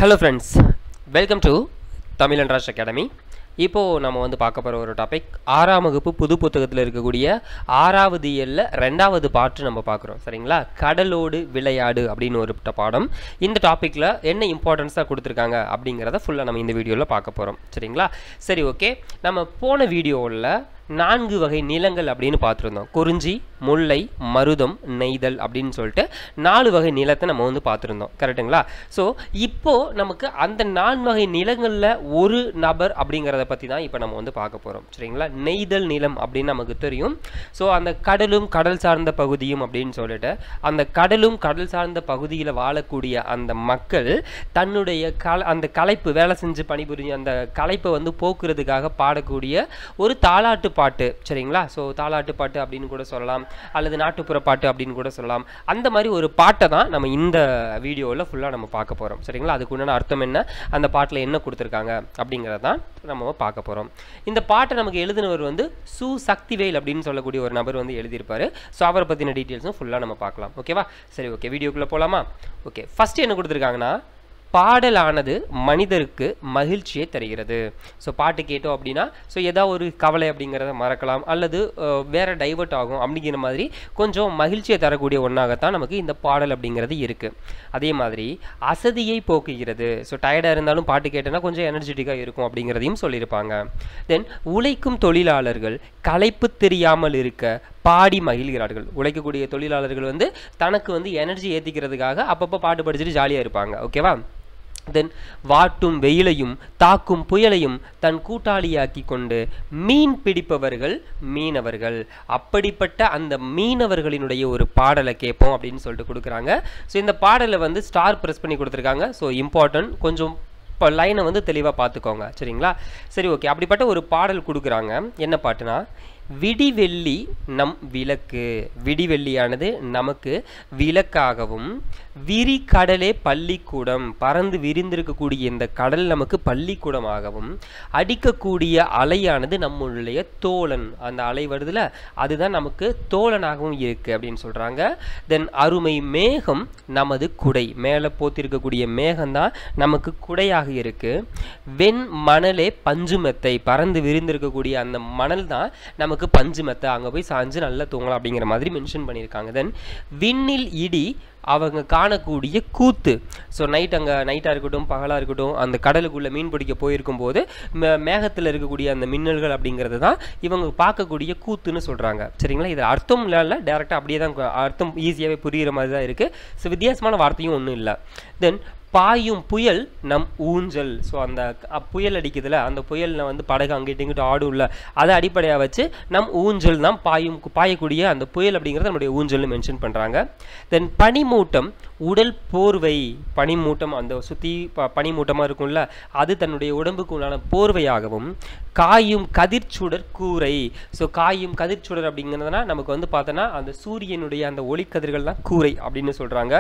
hello friends welcome to Tamil and Rash academy இப்போது நம்ம வந்து பார்க்க போகிற ஒரு டாபிக் ஆறாம் வகுப்பு புது புத்தகத்தில் இருக்கக்கூடிய ஆறாவது இயலில் ரெண்டாவது பாட்டு நம்ம பார்க்குறோம் சரிங்களா கடலோடு விளையாடு அப்படின்னு ஒரு ட- பாடம் இந்த டாப்பிக்கில் என்ன இம்பார்ட்டன்ஸாக கொடுத்துருக்காங்க அப்படிங்கிறத ஃபுல்லாக நம்ம இந்த வீடியோவில் பார்க்க போகிறோம் சரிங்களா சரி ஓகே நம்ம போன வீடியோவில் நான்கு வகை நிலங்கள் அப்படின்னு பார்த்துருந்தோம் குறிஞ்சி முல்லை மருதம் நெய்தல் அப்படின்னு சொல்லிட்டு நாலு வகை நிலத்தை நம்ம வந்து பார்த்துருந்தோம் கரெக்டுங்களா ஸோ இப்போ நமக்கு அந்த நான்கு வகை நிலங்களில் ஒரு நபர் அப்படிங்கிறத பற்றி தான் இப்போ நம்ம வந்து பார்க்க போகிறோம் சரிங்களா நெய்தல் நிலம் அப்படின்னு நமக்கு தெரியும் ஸோ அந்த கடலும் கடல் சார்ந்த பகுதியும் அப்படின்னு சொல்லிட்டு அந்த கடலும் கடல் சார்ந்த பகுதியில் வாழக்கூடிய அந்த மக்கள் தன்னுடைய கல அந்த களைப்பு வேலை செஞ்சு பணிபுரியும் அந்த களைப்பை வந்து போக்குறதுக்காக பாடக்கூடிய ஒரு தாலாட்டு பாட்டு சரிங்களா ஸோ தாலாட்டு பாட்டு அப்படின்னு கூட சொல்லலாம் அல்லது நாட்டுப்புற பாட்டு அப்படின்னு கூட சொல்லலாம் அந்த மாதிரி ஒரு பாட்டை தான் நம்ம இந்த வீடியோவில் ஃபுல்லாக நம்ம பார்க்க போகிறோம் சரிங்களா அதுக்கு உண்டான அர்த்தம் என்ன அந்த பாட்டில் என்ன கொடுத்துருக்காங்க அப்படிங்கிறத தான் நம்ம பார்க்க போகிறோம் இந்த பாட்டை நமக்கு எழுதினவர் வந்து சு சக்திவேல் அப்படின்னு சொல்லக்கூடிய ஒரு நபர் வந்து எழுதியிருப்பாரு ஸோ அவரை பற்றின டீட்டெயில்ஸும் ஃபுல்லாக நம்ம பார்க்கலாம் ஓகேவா சரி ஓகே வீடியோக்குள்ளே போகலாமா ஓகே ஃபஸ்ட்டு என்ன கொடுத்துருக்காங்கன்னா பாடலானது மனிதருக்கு மகிழ்ச்சியை தருகிறது ஸோ பாட்டு கேட்டோம் அப்படின்னா ஸோ ஏதாவது ஒரு கவலை அப்படிங்கிறத மறக்கலாம் அல்லது அஹ், வேற டைவர்ட் ஆகும் அப்படிங்கிற மாதிரி கொஞ்சம் மகிழ்ச்சியை தரக்கூடிய ஒன்றாகத்தான் நமக்கு இந்த பாடல் அப்படிங்கிறது இருக்குது அதே மாதிரி அசதியை போக்குகிறது ஸோ டயர்டாக இருந்தாலும் பாட்டு கேட்டோன்னா கொஞ்சம் எனர்ஜெட்டிக்காக இருக்கும் அப்படிங்கிறதையும் சொல்லியிருப்பாங்க தென் உழைக்கும் தொழிலாளர்கள் களைப்பு தெரியாமல் இருக்க பாடி மகிழ்கிறார்கள் உழைக்கக்கூடிய தொழிலாளர்கள் வந்து தனக்கு வந்து எனர்ஜி ஏற்றிக்கிறதுக்காக அப்பப்போ பாட்டு படிச்சுட்டு ஜாலியாக இருப்பாங்க ஓகேவா தென் வாட்டும் வெயிலையும் தாக்கும் புயலையும் தன் கூட்டாளியாக்கி கொண்டு மீன் பிடிப்பவர்கள் மீனவர்கள் அப்படிப்பட்ட அந்த மீனவர்களினுடைய ஒரு பாடலை கேட்போம் அப்படின்னு சொல்லிட்டு கொடுக்குறாங்க ஸோ இந்த பாடலை வந்து ஸ்டார் ப்ரெஸ் பண்ணி கொடுத்துருக்காங்க ஸோ இம்பார்ட்டன்ட் கொஞ்சம் இப்போ லைனை வந்து தெளிவாக பார்த்துக்கோங்க சரிங்களா சரி ஓகே அப்படிப்பட்ட ஒரு பாடல் கொடுக்குறாங்க என்ன பாட்டுனா விடிவெள்ளி நம் விளக்கு விடிவெள்ளியானது நமக்கு விளக்காகவும் விரி கடலே பள்ளிக்கூடம் பறந்து விரிந்திருக்கக்கூடிய இந்த கடல் நமக்கு பள்ளிக்கூடமாகவும் அடிக்கக்கூடிய அலையானது நம்மளுடைய தோழன் அந்த அலை வருதுல அதுதான் நமக்கு தோழனாகவும் இருக்கு அப்படின்னு சொல்றாங்க தென் அருமை மேகம் நமது குடை மேலே போத்திருக்கக்கூடிய மேகம்தான் நமக்கு குடையாக இருக்கு வெண் மணலே பஞ்சுமெத்தை பறந்து விரிந்திருக்கக்கூடிய அந்த மணல் தான் நமக்கு பஞ்சுமெத்தை அங்கே போய் சாஞ்சு நல்லா தூங்கலாம் அப்படிங்கிற மாதிரி மென்ஷன் பண்ணியிருக்காங்க தென் விண்ணில் இடி அவங்க காணக்கூடிய கூத்து ஸோ நைட் அங்கே நைட்டாக இருக்கட்டும் பகலாக இருக்கட்டும் அந்த கடலுக்குள்ளே மீன் பிடிக்க போயிருக்கும் போது மே மேகத்தில் இருக்கக்கூடிய அந்த மின்னல்கள் அப்படிங்கிறது தான் இவங்க பார்க்கக்கூடிய கூத்துன்னு சொல்கிறாங்க சரிங்களா இது அர்த்தம் இல்லை டேரெக்டாக அப்படியே தான் கு- அர்த்தம் ஈஸியாகவே புரிகிற மாதிரி தான் இருக்குது ஸோ வித்தியாசமான வார்த்தையும் ஒன்றும் இல்லை தென் பாயும் புயல் நம் ஊஞ்சல் ஸோ அந்த க- புயல் அடிக்குதுல அந்த புயலில் வந்து படகு அங்கிட்டு இங்கிட்டு ஆடும்ல அதை அடிப்படையாக வச்சு நம் ஊஞ்சல் தான் பாயும் பாயக்கூடிய அந்த புயல் அப்படிங்கிறத நம்முடைய ஊஞ்சல்னு மென்ஷன் பண்ணுறாங்க தென் பனிமூட்டம் உடல் போர்வை பனிமூட்டம் அந்த சுற்றி ப பனிமூட்டமாக இருக்கும்ல அது தன்னுடைய உடம்புக்கு உண்டான போர்வையாகவும் காயும் கதிர்ச்சுடர் கூரை ஸோ காயும் கதிர்ச்சுடர் அப்படிங்கிறதுனா நமக்கு வந்து பார்த்தோன்னா அந்த சூரியனுடைய அந்த ஒளிக்கதிர்கள் தான் கூரை அப்படின்னு சொல்கிறாங்க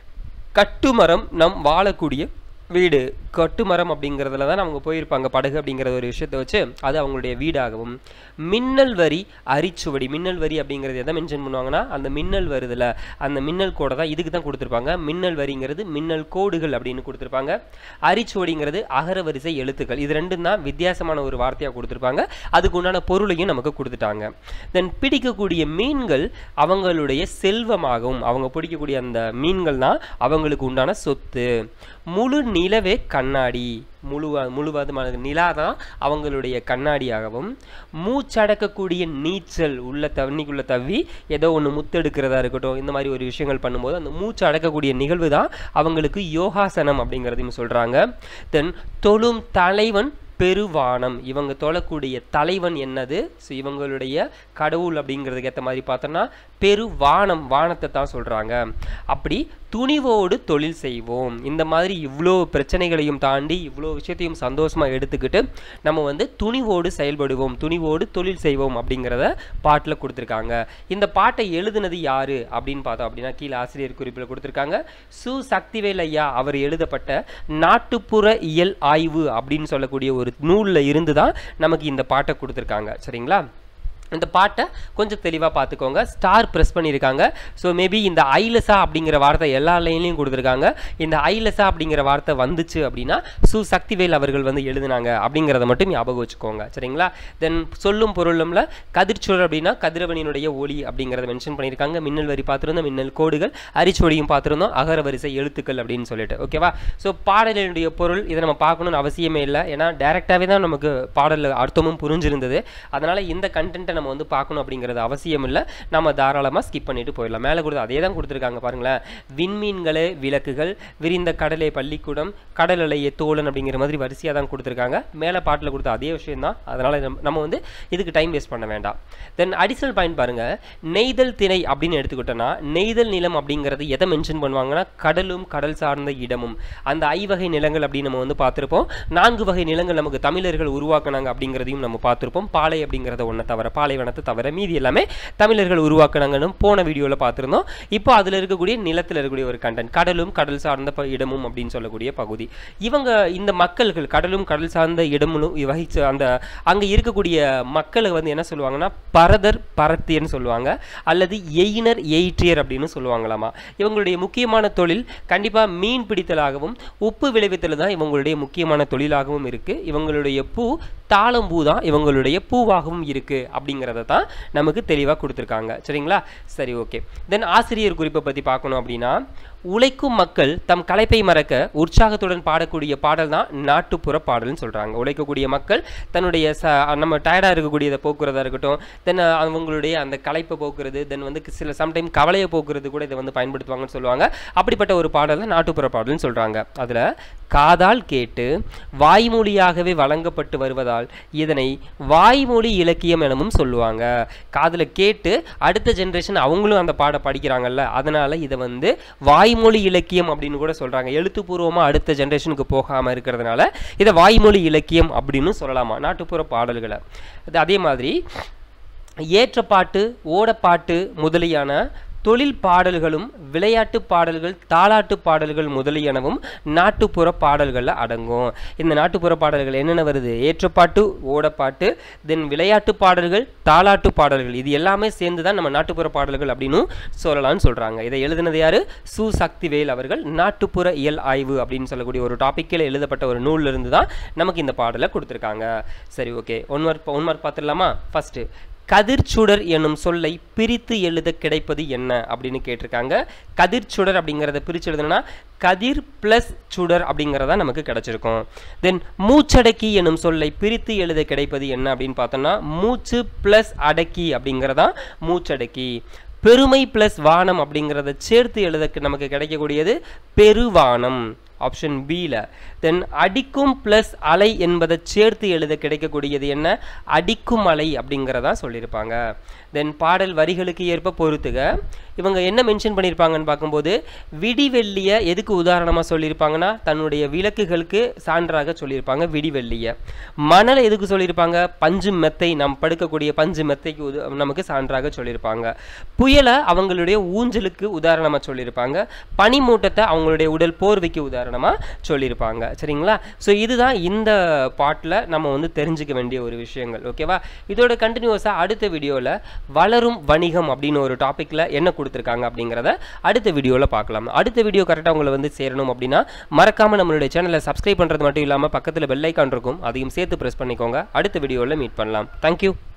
கட்டுமரம் நம் வாழக்கூடிய வீடு கட்டுமரம் அப்படிங்கிறதுல தான் அவங்க போயிருப்பாங்க படகு அப்படிங்கிற ஒரு விஷயத்தை வச்சு அது அவங்களுடைய வீடாகவும் மின்னல் வரி அரிச்சுவடி மின்னல் வரி அப்படிங்கிறது எதை மென்ஷன் பண்ணுவாங்கன்னா அந்த மின்னல் வருதுல அந்த மின்னல் கோடை தான் இதுக்கு தான் கொடுத்துருப்பாங்க மின்னல் வரிங்கிறது மின்னல் கோடுகள் அப்படின்னு கொடுத்துருப்பாங்க அரிச்சுவடிங்கிறது அகர வரிசை எழுத்துக்கள் இது ரெண்டும் தான் வித்தியாசமான ஒரு வார்த்தையாக கொடுத்துருப்பாங்க அதுக்கு உண்டான பொருளையும் நமக்கு கொடுத்துட்டாங்க தென் பிடிக்கக்கூடிய மீன்கள் அவங்களுடைய செல்வமாகவும் அவங்க பிடிக்கக்கூடிய அந்த மீன்கள் தான் அவங்களுக்கு உண்டான சொத்து முழு நிலவே கண்ணாடி முழுவ முழுவதுமான நிலா தான் அவங்களுடைய கண்ணாடியாகவும் மூச்சடக்கக்கூடிய நீச்சல் உள்ள தண்ணிக்குள்ள தவ்வி ஏதோ ஒன்று முத்தெடுக்கிறதா இருக்கட்டும் இந்த மாதிரி ஒரு விஷயங்கள் பண்ணும்போது அந்த மூச்சு அடக்கக்கூடிய நிகழ்வு தான் அவங்களுக்கு யோகாசனம் அப்படிங்கிறதையும் சொல்கிறாங்க தென் தொழும் தலைவன் பெருவானம் இவங்க தொழக்கூடிய தலைவன் என்னது ஸோ இவங்களுடைய கடவுள் அப்படிங்கிறதுக்கு ஏற்ற மாதிரி பார்த்தோன்னா பெருவானம் வானத்தை தான் சொல்கிறாங்க அப்படி துணிவோடு தொழில் செய்வோம் இந்த மாதிரி இவ்வளோ பிரச்சனைகளையும் தாண்டி இவ்வளோ விஷயத்தையும் சந்தோஷமாக எடுத்துக்கிட்டு நம்ம வந்து துணிவோடு செயல்படுவோம் துணிவோடு தொழில் செய்வோம் அப்படிங்கிறத பாட்டில் கொடுத்துருக்காங்க இந்த பாட்டை எழுதுனது யாரு அப்படின்னு பார்த்தோம் அப்படின்னா கீழே ஆசிரியர் குறிப்பில் கொடுத்துருக்காங்க சு சக்திவேல் ஐயா அவர் எழுதப்பட்ட நாட்டுப்புற இயல் ஆய்வு அப்படின்னு சொல்லக்கூடிய ஒரு நூலில் இருந்து தான் நமக்கு இந்த பாட்டை கொடுத்துருக்காங்க சரிங்களா இந்த பாட்டை கொஞ்சம் தெளிவாக பார்த்துக்கோங்க ஸ்டார் ப்ரெஸ் பண்ணியிருக்காங்க ஸோ மேபி இந்த ஐலசா அப்படிங்கிற வார்த்தை எல்லா லைன்லையும் கொடுத்துருக்காங்க இந்த ஐலசா அப்படிங்கிற வார்த்தை வந்துச்சு அப்படின்னா சு சக்திவேல் அவர்கள் வந்து எழுதுனாங்க அப்படிங்கிறத மட்டும் ஞாபகம் வச்சுக்கோங்க சரிங்களா தென் சொல்லும் பொருளும்ல கதிர்ச்சொல் அப்படின்னா கதிரவனினுடைய ஒளி அப்படிங்கிறத மென்ஷன் பண்ணியிருக்காங்க மின்னல் வரி பார்த்துருந்தோம் மின்னல் கோடுகள் அரிச்சொடியும் பார்த்துருந்தோம் அகர வரிசை எழுத்துக்கள் அப்படின்னு சொல்லிட்டு ஓகேவா ஸோ பாடலினுடைய பொருள் இதை நம்ம பார்க்கணும்னு அவசியமே இல்லை ஏன்னா டேரெக்டாகவே தான் நமக்கு பாடலில் அர்த்தமும் புரிஞ்சிருந்தது அதனால் இந்த கண்டென்ட்டை நம்ம வந்து பார்க்கணும் அப்படிங்கிறது அவசியம் இல்லை நம்ம தாராளமாக ஸ்கிப் பண்ணிட்டு போயிடலாம் மேலே கொடுத்து அதே தான் கொடுத்துருக்காங்க பாருங்களேன் விண்மீன்களே விளக்குகள் விரிந்த கடலே பள்ளிக்கூடம் கடல் அலையே தோழன் அப்படிங்கிற மாதிரி வரிசையாக தான் கொடுத்துருக்காங்க மேலே பாட்டில் கொடுத்த அதே விஷயம் தான் அதனால் நம்ம வந்து இதுக்கு டைம் வேஸ்ட் பண்ண வேண்டாம் தென் அடிஷனல் பாயிண்ட் பாருங்க நெய்தல் திணை அப்படின்னு எடுத்துக்கிட்டோன்னா நெய்தல் நிலம் அப்படிங்கிறது எதை மென்ஷன் பண்ணுவாங்கன்னா கடலும் கடல் சார்ந்த இடமும் அந்த ஐவகை நிலங்கள் அப்படின்னு நம்ம வந்து பார்த்துருப்போம் நான்கு வகை நிலங்கள் நமக்கு தமிழர்கள் உருவாக்குனாங்க அப்படிங்கிறதையும் நம்ம பார்த்துருப்போம் பாலை அப்படிங்கிறத ஒன்றை தவிர பாலைவனத்தை தவிர மீதி எல்லாமே தமிழர்கள் உருவாக்குனாங்கன்னு போன வீடியோவில் பார்த்துருந்தோம் இப்போ அதில் இருக்கக்கூடிய நிலத்தில் இருக்கக்கூடிய ஒரு கண்டென்ட் கடலும் கடல் சார்ந்த ப- இடமும் அப்படின்னு சொல்லக்கூடிய பகுதி இவங்க இந்த மக்கள்கள் கடலும் கடல் சார்ந்த இடமும் வகிச்ச அந்த அங்கே இருக்கக்கூடிய மக்களை வந்து என்ன சொல்லுவாங்கன்னா பரதர் பரத்தியன்னு சொல்லுவாங்க அல்லது எயினர் எயிற்றியர் அப்படின்னு சொல்லுவாங்களாமா இவங்களுடைய முக்கியமான தொழில் கண்டிப்பாக மீன் பிடித்தலாகவும் உப்பு விளைவித்தல் தான் இவங்களுடைய முக்கியமான தொழிலாகவும் இருக்குது இவங்களுடைய பூ தாளம்பூ தான் இவங்களுடைய பூவாகவும் இருக்குது அப்படிங்கிறத தான் நமக்கு தெளிவாக கொடுத்துருக்காங்க சரிங்களா சரி ஓகே தென் ஆசிரியர் குறிப்பை பற்றி பார்க்கணும் அப்படின்னா உழைக்கும் மக்கள் தம் களைப்பை மறக்க உற்சாகத்துடன் பாடக்கூடிய பாடல் தான் நாட்டுப்புற பாடல்னு சொல்கிறாங்க உழைக்கக்கூடிய மக்கள் தன்னுடைய ச நம்ம டயர்டாக இருக்கக்கூடியதை போக்குறதா இருக்கட்டும் தென் அவங்களுடைய அந்த களைப்பை போக்குறது தென் வந்து சில சம்டைம் கவலையை போக்குறது கூட இதை வந்து பயன்படுத்துவாங்கன்னு சொல்லுவாங்க அப்படிப்பட்ட ஒரு பாடல் தான் நாட்டுப்புற பாடல்னு சொல்கிறாங்க அதில் காதால் கேட்டு வாய்மொழியாகவே வழங்கப்பட்டு வருவதால் இதனை வாய்மொழி இலக்கியம் எனவும் சொல்லுவாங்க காதில் கேட்டு அடுத்த ஜென்ரேஷன் அவங்களும் அந்த பாட படிக்கிறாங்கல்ல அதனால இதை வந்து வாய்மொழி இலக்கியம் அப்படின்னு கூட சொல்றாங்க எழுத்துப்பூர்வமாக அடுத்த ஜென்ரேஷனுக்கு போகாம இருக்கிறதுனால இதை வாய்மொழி இலக்கியம் அப்படின்னு சொல்லலாமா நாட்டுப்புற பாடல்களை அது அதே மாதிரி ஏற்றப்பாட்டு ஓடப்பாட்டு முதலியான தொழில் பாடல்களும் விளையாட்டு பாடல்கள் தாலாட்டு பாடல்கள் முதலியனவும் நாட்டுப்புற பாடல்களில் அடங்கும் இந்த நாட்டுப்புற பாடல்கள் என்னென்ன வருது ஏற்றப்பாட்டு ஓடப்பாட்டு தென் விளையாட்டு பாடல்கள் தாலாட்டு பாடல்கள் இது எல்லாமே சேர்ந்து தான் நம்ம நாட்டுப்புற பாடல்கள் அப்படின்னு சொல்லலாம்னு சொல்கிறாங்க இதை எழுதினது யாரு சு சக்திவேல் அவர்கள் நாட்டுப்புற இயல் ஆய்வு அப்படின்னு சொல்லக்கூடிய ஒரு டாப்பிக்கில் எழுதப்பட்ட ஒரு நூல்ல இருந்து தான் நமக்கு இந்த பாடலை கொடுத்துருக்காங்க சரி okay one mark one mark பார்த்துடலாமா ஃபஸ்ட்டு கதிர்ச்சுடர் என்னும் சொல்லை பிரித்து எழுத கிடைப்பது என்ன அப்படின்னு கேட்டிருக்காங்க கதிர்ச்சுடர் அப்படிங்கிறத பிரித்து எழுதணும்னா கதிர் ப்ளஸ் சுடர் அப்படிங்கிறதா நமக்கு கிடைச்சிருக்கும் தென் மூச்சடக்கி என்னும் சொல்லை பிரித்து எழுத கிடைப்பது என்ன அப்படின்னு பார்த்தோம்னா மூச்சு ப்ளஸ் அடக்கி அப்படிங்கிறதா மூச்சடக்கி பெருமை ப்ளஸ் வானம் அப்படிங்கிறத சேர்த்து எழுத நமக்கு கிடைக்கக்கூடியது பெருவானம் ஆப்ஷன் பியில் தென் அடிக்கும் ப்ளஸ் அலை என்பதை சேர்த்து எழுத கிடைக்கக்கூடியது என்ன அடிக்கும் அலை அப்படிங்கிறதா சொல்லியிருப்பாங்க தென் பாடல் வரிகளுக்கு ஏற்ப பொறுத்துக இவங்க என்ன மென்ஷன் பண்ணியிருப்பாங்கன்னு பார்க்கும்போது விடிவெள்ளியை எதுக்கு உதாரணமாக சொல்லியிருப்பாங்கன்னா தன்னுடைய விளக்குகளுக்கு சான்றாக சொல்லியிருப்பாங்க விடிவெள்ளியை மணலை எதுக்கு சொல்லியிருப்பாங்க பஞ்சு மெத்தை நாம் படுக்கக்கூடிய பஞ்சு மெத்தைக்கு உத நமக்கு சான்றாக சொல்லியிருப்பாங்க புயலை அவங்களுடைய ஊஞ்சலுக்கு உதாரணமாக சொல்லியிருப்பாங்க பனிமூட்டத்தை அவங்களுடைய உடல் போர்வைக்கு உதாரணமாக சொல்லியிருப்பாங்க சரிங்களா ஸோ இதுதான் இந்த பாட்டில் நம்ம வந்து தெரிஞ்சுக்க வேண்டிய ஒரு விஷயங்கள் ஓகேவா இதோட கண்டினியூஸாக அடுத்த வீடியோவில் வளரும் வணிகம் அப்படின்னு ஒரு டாப்பிக்கில் என்ன கொடுத்துருக்காங்க அப்படிங்கிறத அடுத்த வீடியோவில் பார்க்கலாம் அடுத்த வீடியோ கரெக்டாக உங்களை வந்து சேரணும் அப்படின்னா மறக்காமல் நம்மளுடைய சேனலை சப்ஸ்கிரைப் பண்ணுறது மட்டும் இல்லாமல் பக்கத்தில் பெல் ஐக்கான் இருக்கும் அதையும் சேர்த்து ப்ரெஸ் பண்ணிக்கோங்க அடுத்த வீடியோவில் மீட் பண்ணலாம் தேங்க்யூ